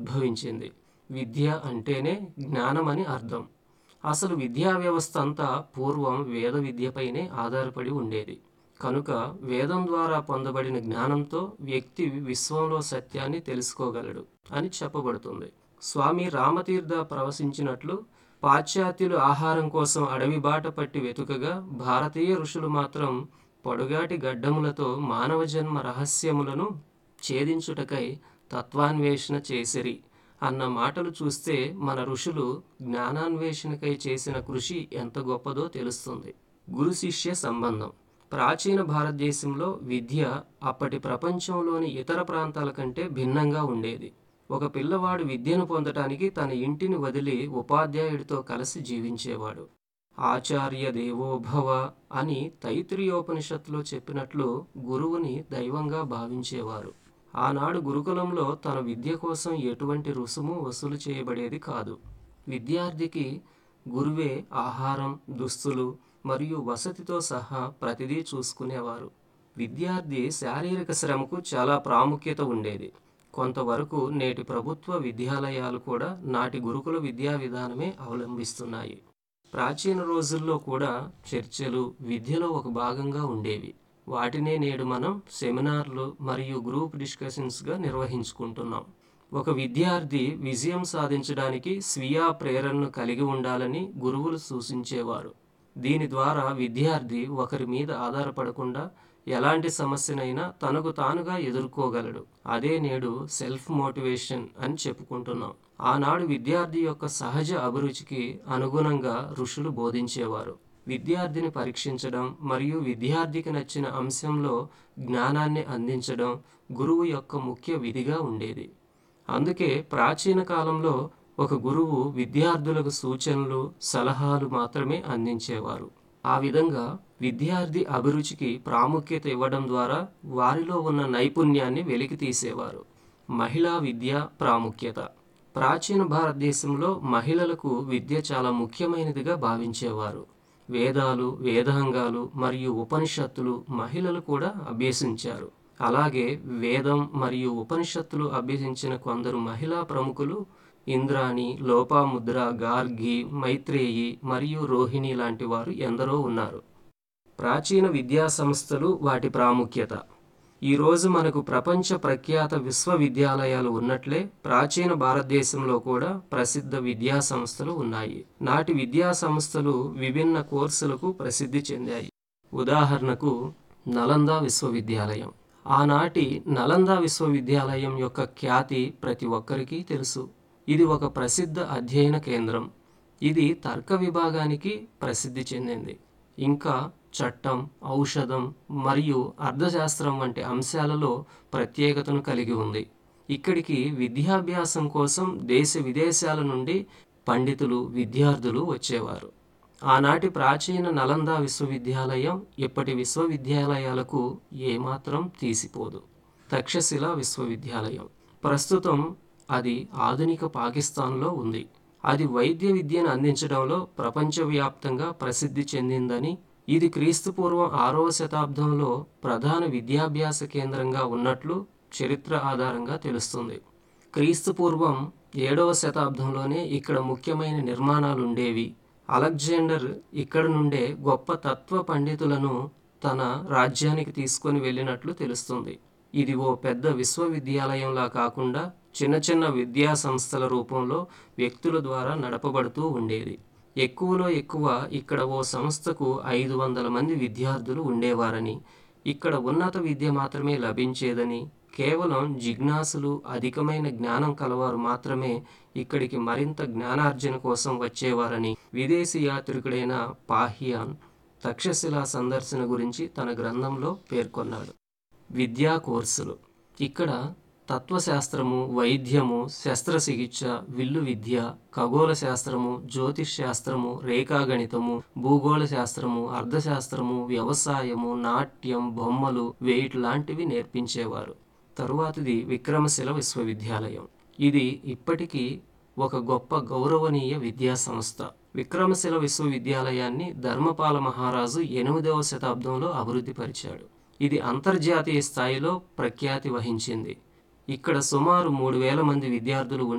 ఉద్భవించింది విద్య అంటేనే జ్ఞానమని అర్థం అసలు విద్యా వ్యవస్థ అంతా పూర్వం వేద విద్యపైనే ఆధారపడి ఉండేది కనుక వేదం ద్వారా పొందబడిన జ్ఞానంతో వ్యక్తి విశ్వంలో సత్యాన్ని తెలుసుకోగలడు అని చెప్పబడుతుంది స్వామి రామతీర్థ ప్రవశించినట్లు పాశ్చాత్యులు ఆహారం కోసం అడవి బాట పట్టి వెతుకగా భారతీయ ఋషులు మాత్రం పొడుగాటి గడ్డములతో మానవ జన్మ రహస్యములను ఛేదించుటకై తత్వాన్వేషణ చేసిరి అన్న మాటలు చూస్తే మన ఋషులు జ్ఞానాన్వేషణకై చేసిన కృషి ఎంత గొప్పదో తెలుస్తుంది గురు శిష్య సంబంధం ప్రాచీన భారతదేశంలో విద్య అప్పటి ప్రపంచంలోని ఇతర ప్రాంతాల కంటే భిన్నంగా ఉండేది ఒక పిల్లవాడు విద్యను పొందటానికి తన ఇంటిని వదిలి ఉపాధ్యాయుడితో కలిసి జీవించేవాడు ఆచార్య దేవోభవ అని తైత్రీయోపనిషత్తులో చెప్పినట్లు గురువుని దైవంగా భావించేవారు ఆనాడు గురుకులంలో తన విద్య కోసం ఎటువంటి రుసుము వసూలు చేయబడేది కాదు విద్యార్థికి గురువే ఆహారం దుస్తులు మరియు వసతితో సహా ప్రతిదీ చూసుకునేవారు విద్యార్థి శారీరక శ్రమకు చాలా ప్రాముఖ్యత ఉండేది కొంతవరకు నేటి ప్రభుత్వ విద్యాలయాలు కూడా నాటి గురుకుల విద్యా విధానమే అవలంబిస్తున్నాయి ప్రాచీన రోజుల్లో కూడా చర్చలు విద్యలో ఒక భాగంగా ఉండేవి వాటినే నేడు మనం సెమినార్లు మరియు గ్రూప్ డిస్కషన్స్గా నిర్వహించుకుంటున్నాం ఒక విద్యార్థి విజయం సాధించడానికి స్వీయ ప్రేరణను కలిగి ఉండాలని గురువులు సూచించేవారు దీని ద్వారా విద్యార్థి ఒకరి మీద ఆధారపడకుండా ఎలాంటి సమస్యనైనా తనకు తానుగా ఎదుర్కోగలడు అదే నేడు సెల్ఫ్ మోటివేషన్ అని చెప్పుకుంటున్నాం ఆనాడు విద్యార్థి యొక్క సహజ అభిరుచికి అనుగుణంగా ఋషులు బోధించేవారు విద్యార్థిని పరీక్షించడం మరియు విద్యార్థికి నచ్చిన అంశంలో జ్ఞానాన్ని అందించడం గురువు యొక్క ముఖ్య విధిగా ఉండేది అందుకే ప్రాచీన కాలంలో ఒక గురువు విద్యార్థులకు సూచనలు సలహాలు మాత్రమే అందించేవారు ఆ విధంగా విద్యార్థి అభిరుచికి ప్రాముఖ్యత ఇవ్వడం ద్వారా వారిలో ఉన్న నైపుణ్యాన్ని వెలికి తీసేవారు మహిళా విద్య ప్రాముఖ్యత ప్రాచీన భారతదేశంలో మహిళలకు విద్య చాలా ముఖ్యమైనదిగా భావించేవారు వేదాలు వేదాంగాలు మరియు ఉపనిషత్తులు మహిళలు కూడా అభ్యసించారు అలాగే వేదం మరియు ఉపనిషత్తులు అభ్యసించిన కొందరు మహిళా ప్రముఖులు ఇంద్రాణి లోపాముద్ర గార్గి మైత్రేయి మరియు రోహిణి లాంటి వారు ఎందరో ఉన్నారు ప్రాచీన విద్యా సంస్థలు వాటి ప్రాముఖ్యత ఈరోజు మనకు ప్రపంచ ప్రఖ్యాత విశ్వవిద్యాలయాలు ఉన్నట్లే ప్రాచీన భారతదేశంలో కూడా ప్రసిద్ధ విద్యా సంస్థలు ఉన్నాయి నాటి విద్యా సంస్థలు విభిన్న కోర్సులకు ప్రసిద్ధి చెందాయి ఉదాహరణకు నలంద విశ్వవిద్యాలయం ఆనాటి నలంద విశ్వవిద్యాలయం యొక్క ఖ్యాతి ప్రతి ఒక్కరికి తెలుసు ఇది ఒక ప్రసిద్ధ అధ్యయన కేంద్రం ఇది తర్క విభాగానికి ప్రసిద్ధి చెందింది ఇంకా చట్టం ఔషధం మరియు అర్థశాస్త్రం వంటి అంశాలలో ప్రత్యేకతను కలిగి ఉంది ఇక్కడికి విద్యాభ్యాసం కోసం దేశ విదేశాల నుండి పండితులు విద్యార్థులు వచ్చేవారు ఆనాటి ప్రాచీన నలంద విశ్వవిద్యాలయం ఇప్పటి విశ్వవిద్యాలయాలకు ఏమాత్రం తీసిపోదు తక్షశిల విశ్వవిద్యాలయం ప్రస్తుతం అది ఆధునిక పాకిస్తాన్లో ఉంది అది వైద్య విద్యను అందించడంలో ప్రపంచవ్యాప్తంగా ప్రసిద్ధి చెందిందని ఇది క్రీస్తుపూర్వం ఆరవ శతాబ్దంలో ప్రధాన విద్యాభ్యాస కేంద్రంగా ఉన్నట్లు చరిత్ర ఆధారంగా తెలుస్తుంది క్రీస్తుపూర్వం ఏడవ శతాబ్దంలోనే ఇక్కడ ముఖ్యమైన నిర్మాణాలు ఉండేవి అలెగ్జాండర్ ఇక్కడ నుండే గొప్ప తత్వ పండితులను తన రాజ్యానికి తీసుకొని వెళ్ళినట్లు తెలుస్తుంది ఇది ఓ పెద్ద విశ్వవిద్యాలయంలా కాకుండా చిన్న చిన్న విద్యా సంస్థల రూపంలో వ్యక్తుల ద్వారా నడపబడుతూ ఉండేది ఎక్కువలో ఎక్కువ ఇక్కడ ఓ సంస్థకు ఐదు వందల మంది విద్యార్థులు ఉండేవారని ఇక్కడ ఉన్నత విద్య మాత్రమే లభించేదని కేవలం జిజ్ఞాసులు అధికమైన జ్ఞానం కలవారు మాత్రమే ఇక్కడికి మరింత జ్ఞానార్జన కోసం వచ్చేవారని విదేశీ యాత్రికుడైన పాహియాన్ తక్షశిల సందర్శన గురించి తన గ్రంథంలో పేర్కొన్నాడు విద్యా కోర్సులు ఇక్కడ తత్వశాస్త్రము వైద్యము శస్త్రచికిత్స విల్లు విద్య ఖగోళ శాస్త్రము జ్యోతిష్ శాస్త్రము రేఖాగణితము భూగోళ శాస్త్రము అర్థశాస్త్రము వ్యవసాయము నాట్యం బొమ్మలు వెయిట్ లాంటివి నేర్పించేవారు తరువాతిది విక్రమశిల విశ్వవిద్యాలయం ఇది ఇప్పటికీ ఒక గొప్ప గౌరవనీయ విద్యా సంస్థ విక్రమశిల విశ్వవిద్యాలయాన్ని ధర్మపాల మహారాజు ఎనిమిదవ శతాబ్దంలో అభివృద్ధి పరిచాడు ఇది అంతర్జాతీయ స్థాయిలో ప్రఖ్యాతి వహించింది ఇక్కడ సుమారు మూడు వేల మంది విద్యార్థులు